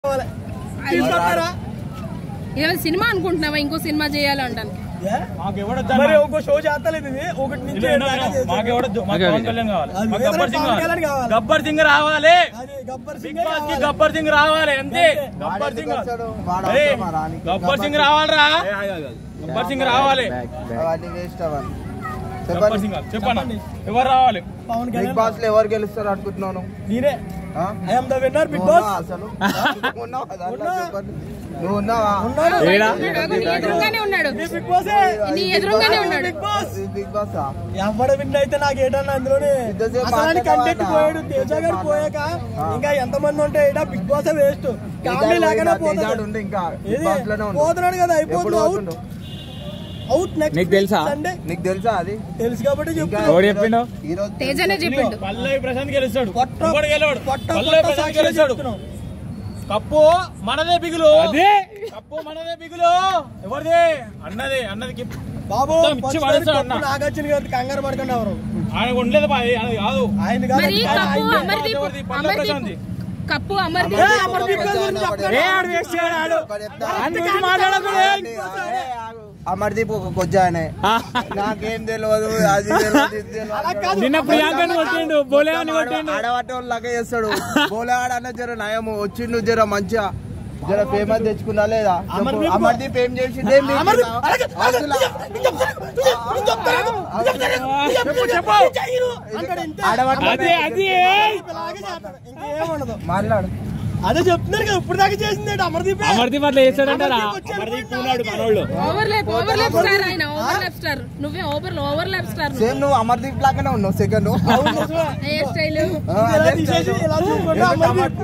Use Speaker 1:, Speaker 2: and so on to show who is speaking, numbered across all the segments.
Speaker 1: కావాలి. తీసుకొస్తారా?
Speaker 2: ఏమైనా సినిమా అనుకుంటున్నావా ఇంకో సినిమా చేయాలంటాను
Speaker 1: ఏ? మరి ఒక షో చేస్తలేదు ఇది ఒకటి నుంచి ఏడు దాకా చేసేది.
Speaker 3: మాకెవడొద్దు మాకు పవన్ కళ్యాణ్ కావాలి
Speaker 1: అది
Speaker 3: మాకు
Speaker 1: వేరే
Speaker 3: గబ్బర్ సింగ్
Speaker 1: పవన్ కళ్యాణ్
Speaker 3: కావాలి
Speaker 1: కావాలి.
Speaker 3: గబ్బర్ సింగ్ రావాలి
Speaker 1: అది గబ్బర్
Speaker 3: బిగ్
Speaker 1: సింగే
Speaker 3: బాస్ కి
Speaker 1: కావాలి.
Speaker 3: గబ్బర్ సింగ్ రావాలి అంతే గబ్బర్ సింగ్ ఏయ్, గబ్బర్ సింగ్ రావాలిరా గబ్బర్ సింగ్ రావాలి
Speaker 4: అవన్నీ వేస్ట్ అవన్నీ
Speaker 3: గబ్బర్
Speaker 4: చెప్పండి
Speaker 3: సింగ్ చెప్పండి ఎవరు రావాలి
Speaker 1: పవన్
Speaker 4: బిగ్
Speaker 1: కళ్యాణ్
Speaker 4: బాస్ లో ఎవరు గెలుస్తారు అనుకుంటున్నాను
Speaker 1: నేనే
Speaker 4: ఆ?
Speaker 1: ఐఎమ్ ద విన్నర్ బిగ్
Speaker 4: నువ్వు
Speaker 1: బాస్
Speaker 4: ఉన్నావా అసలు నువ్వు ఉన్నావా? అట్లా చెప్పండి. నువ్వు ఉన్నావా
Speaker 1: ఉన్నాడు.
Speaker 2: నీ ఎదురుగానే ఉన్నాడు
Speaker 1: ఈ బిగ్ బాసే
Speaker 2: నీ ఎదురుగానే ఉన్నాడు
Speaker 1: బిగ్ బాస్
Speaker 4: ఇది బిగ్ బాస్ ఆ?
Speaker 1: ఎవడ విన్ అయితే నాకు ఏంటన్నా అందులోనే
Speaker 4: ఇంతసేపు
Speaker 1: అసలు కంటెంట్
Speaker 4: మాట్లాడవాలా?
Speaker 1: పోయాడు తేజ గారు పోయాక ఇంకా ఎంత మంది ఉంటే ఈడ బిగ్ బాస్ వేస్ట్ కామెడీ లేకనే
Speaker 4: తేజాడు
Speaker 1: పోతాడు
Speaker 4: ఉండు ఇంకా బిగ్
Speaker 1: ఏది
Speaker 4: బాస్ లోనే ఉండు.
Speaker 1: పోతున్నాడు కదా
Speaker 4: ఎప్పుడు
Speaker 1: అయిపోతుంది అవుట్
Speaker 4: పోతుండు?
Speaker 1: అవుట్ నెక్స్ట్
Speaker 5: నీకు తెలుసా?
Speaker 1: సండే
Speaker 4: నీకు తెలుసా అది
Speaker 1: తెలుసు కాబట్టి
Speaker 4: ఇంకా
Speaker 1: చెప్పు
Speaker 5: ఎవడు చెప్పిండు?
Speaker 4: ఈ రోజు
Speaker 2: తేజనే చెప్పిండు
Speaker 3: పల్లవి ప్రశాంత్ గెలుస్తాడు
Speaker 1: పొట్ట
Speaker 3: ఇంకోటి గెలవాడు
Speaker 1: పొట్ట
Speaker 3: పల్లవి
Speaker 1: పొట్ట
Speaker 3: ప్రశాంత్
Speaker 1: సాక్షిగా
Speaker 3: గెలుస్తాడు
Speaker 1: చెప్తున్నాం.
Speaker 3: కప్పు మనదే బిగులు
Speaker 5: అదే
Speaker 3: కప్పు మనదే బిగులు ఎవరిది అన్నది అన్నది
Speaker 1: బాబు
Speaker 3: మొత్తం ఇచ్చి
Speaker 1: ఫస్ట్
Speaker 3: పడేస్తాడు
Speaker 1: కప్పు
Speaker 3: అన్న.
Speaker 1: నాగార్జున గారి కంగారు పడకండి ఎవరు
Speaker 3: ఆయన ఉండలేదు బా ఆయన కాదు
Speaker 1: ఆయన కాదు,
Speaker 2: మరి
Speaker 1: ఆయన
Speaker 2: కప్పు
Speaker 1: ఆయన్నే.
Speaker 2: అమర్దీప్
Speaker 3: ఎవరిది? పల్లవి ప్రశాంత్.
Speaker 2: అమర్దీప్ కప్పు అమర్దీప్
Speaker 1: ఏ, అమర్దీప్ గారి గురించి చెప్పకండి.
Speaker 5: ఏ ఆడు వేస్ట్ చేయడు ఆడు
Speaker 4: ఒకటి చెప్తా.
Speaker 5: ఆయన గురించి మాట్లాడకు ఏ.
Speaker 4: అమర్దీప్ ఒక కొజ్జానే నాకేం తెలియదు అది తెలియదు ఇది తెలియదు
Speaker 5: నిన్న ప్రియాంకని కొట్టిండు బోలే అని కొట్టిండు
Speaker 4: ఆడబట్టే వాళ్ళు లాగా చేస్తాడు బోలే ఆడ అన్న జర నయము వచ్చిండు జర మంచిగా జర ఫేమస్ తెచ్చుకున్నా లేదా చెప్పు.
Speaker 1: అమర్దీప్
Speaker 4: అమర్దీప్ ఏం చేసిండు ఏం
Speaker 1: అమర్దీప్,
Speaker 4: చేసిండు?
Speaker 1: అలాగే, అలాగే,
Speaker 4: అసలు
Speaker 1: నేను చెప్తాను, నేను చెప్తాను, నేను చెప్తాను, నేను చెప్తాను,
Speaker 3: చెప్పు చెప్పు
Speaker 1: నేను చెయ్యను అంటాడు ఇంతే.
Speaker 4: ఆడబట్టే
Speaker 5: అదే అది
Speaker 1: ఇలాగే చేస్తాడు. ఇంకేం ఉండదు
Speaker 4: మాట్లాడు
Speaker 1: అదే చెప్తున్నారు కదా ఇప్పుడు దాకా చేసింది ఏంటి? అమర్దీప్
Speaker 5: అమర్దీప్ అట్లా చేస్తాడంటారా
Speaker 1: అమర్దీప్
Speaker 3: ఉన్నాడు మనోళ్ళు
Speaker 2: ఓవర్లాప్ ఓవర్లాప్ స్టార్ ఆయన ఓవర్లాప్ స్టార్ నువ్వే ఓవర్ ఓవర్లాప్ స్టార్
Speaker 4: సేమ్ నువ్వు అమర్దీప్ లాగానే ఉన్నావు సెకండ్
Speaker 2: హెయిర్ స్టైల్
Speaker 1: ఇలా తీసేసి ఇలా చూసుకుంటా అమర్దీప్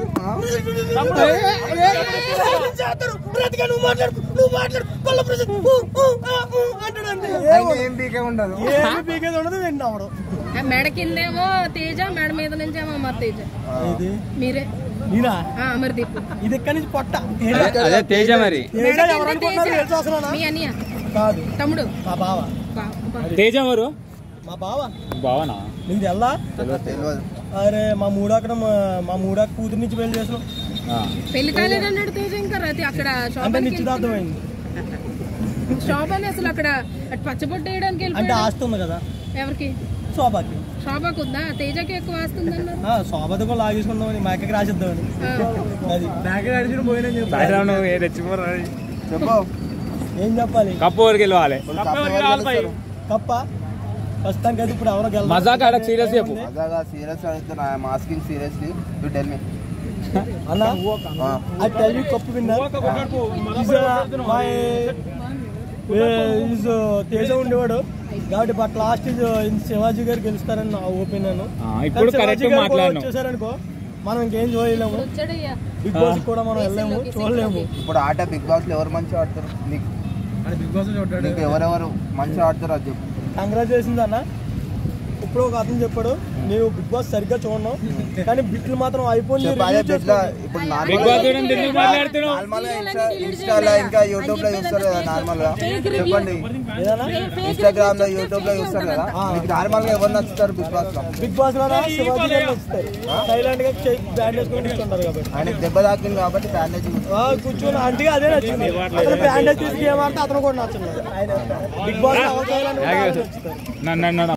Speaker 1: చేస్తారు. బ్రతికా నువ్వు మాట్లాడు నువ్వు మాట్లాడు కొల్ల ప్రజలు ఊ, ఊ, ఆ, ఊ అంటాడు అంతే.
Speaker 4: ఏం పీకే ఉండదు
Speaker 1: ఏమి పీకేది ఉండదు విన్నాడు
Speaker 2: మెడ కిందేమో తేజ మెడ మీద నుంచేమో అమర్ తేజ
Speaker 1: ఇది
Speaker 2: మీరే
Speaker 1: నేనా
Speaker 2: ఆ, అమర్దీప్
Speaker 1: ఇది ఎక్కడి నుంచి పొట్ట
Speaker 5: అదే తేజ మరి
Speaker 1: తేజ
Speaker 2: మెడ
Speaker 1: ఎవరు
Speaker 2: కింద
Speaker 1: అనుకుంటున్నారు
Speaker 2: తేజ.
Speaker 1: తెలుసా అసలు
Speaker 2: మీ అన్నయ్య
Speaker 1: కాదు
Speaker 2: తమ్ముడు
Speaker 1: మా బావ
Speaker 2: బా- బా.
Speaker 5: తేజ ఎవరు
Speaker 1: మా బావ
Speaker 5: బావనా
Speaker 1: నీకు తెల్లా
Speaker 4: తెలియదు
Speaker 1: అరే మా మూడాకడ మా- మా మూడాక కూతురు నుంచి పెళ్లి చేసినాం
Speaker 5: ఆ.
Speaker 2: పెళ్లి కాలేదన్నాడు తేజ ఇంకా రతి అక్కడ షాప్
Speaker 1: అంటే నిశ్చితార్థమైంది
Speaker 2: షాప్ అని అసలు అక్కడ అటు పచ్చబొట్టు వేయడానికి
Speaker 1: అంటే
Speaker 2: వెళ్ళిపోయాడు
Speaker 1: ఆస్తి ఉంది కదా
Speaker 2: ఎవరికి
Speaker 1: శోభాకి
Speaker 2: షాపాకు ఉందా తేజకి ఎక్కువ ఆస్తుంది అన్నారు
Speaker 1: ఆ, శోభతో కూడా లాగేసుకుందామని మా అక్కకి రాసిద్దామని అది బ్యాగ్ అడిచిన పోయినా
Speaker 5: సాయంత్రం నువ్వు ఏ తెచ్చిపోరా
Speaker 4: చెప్పు
Speaker 1: ఏం చెప్పాలి
Speaker 5: కప్పు ఊరికి వెళ్ళాలి
Speaker 4: ఇప్పుడు
Speaker 3: కప్పు
Speaker 4: కప్పు
Speaker 3: ఎవరికి
Speaker 4: ఎవరు
Speaker 3: రావాలి భయ్?
Speaker 4: గెలుస్తారు?
Speaker 1: తప్ప ప్రస్తుతానికి అయితే ఇప్పుడు ఎవరో గెలవరు.
Speaker 5: మజాక్ ఆడకు సీరియస్ చెప్పు
Speaker 4: మజాగా సీరియస్ అడుగుతున్నా I'm asking seriously you tell me
Speaker 1: అన్న I tell you cup winner
Speaker 3: ఒక కొట్లాడుకో. మనం
Speaker 1: ఈజ్
Speaker 3: కూడా కొట్లాడుతున్నాం.
Speaker 1: మై ఈజ్ తేజ ఉండేవాడు కాబట్టి బట్ లాస్ట్ ఇస్ శివాజీ గారు గెలుస్తారని నా ఒపీనియన్
Speaker 5: ఆ, ఇప్పుడు correct మాట్లాడినావు.
Speaker 1: వచ్చేసారనుకో మనం ఇంకేం చేయలేము
Speaker 2: వచ్చాడయ్యా
Speaker 1: బిగ్ బాస్ కూడా మనం వెళ్ళలేము చూడలేము
Speaker 4: ఇప్పుడు ఆట బిగ్ బాస్ లో ఎవరు మంచిగా ఆడతారు నీకు
Speaker 1: బిగ్ బాస్
Speaker 4: నీకు ఎవరెవరు మంచిగా ఆడతారు అది చెప్పు
Speaker 1: కంగ్రాచులేషన్స్ అన్న ఇప్పుడు ఒక అతను చెప్పాడు నీవు బిగ్ బాస్ సరిగ్గా చూడను కానీ బిట్లు మాత్రం అయిపోయింది
Speaker 4: చెప్పు అదే బిడ్డ ఇప్పుడు
Speaker 5: బిగ్
Speaker 4: నార్మల్
Speaker 5: బాస్ గురించి ఎందుకు మాట్లాడుతున్నావు
Speaker 4: నార్మల్ గా ఇన్స్టా ఇన్స్టాలో ఇంకా యూట్యూబ్ లో చూస్తారు కదా నార్మల్ గా చెప్పండి ఇన్స్టాగ్రామ్ లో యూట్యూబ్ లో చూస్తారు కదా మీకు నార్మల్ గా ఎవరు నచ్చుతారు బిగ్ బాస్ లో
Speaker 1: బిగ్ బాస్ లో శివాజీ గారు వస్తారు సైలెంట్ గా బ్యాండ్ వేసుకొని కూర్చుంటారు కాబట్టి
Speaker 4: ఆయనకి దెబ్బ తాకింది కాబట్టి బ్యాండేజ్
Speaker 1: ఆ, కూర్చొని అంటే అదే నచ్చింది అతను బ్యాండేజ్ తీసి గేమ్ ఆడితే అతను కూడా నచ్చింది బిగ్ బాస్ లో అవకాశాలు నచ్చుతారు
Speaker 5: నన్ను నన్ను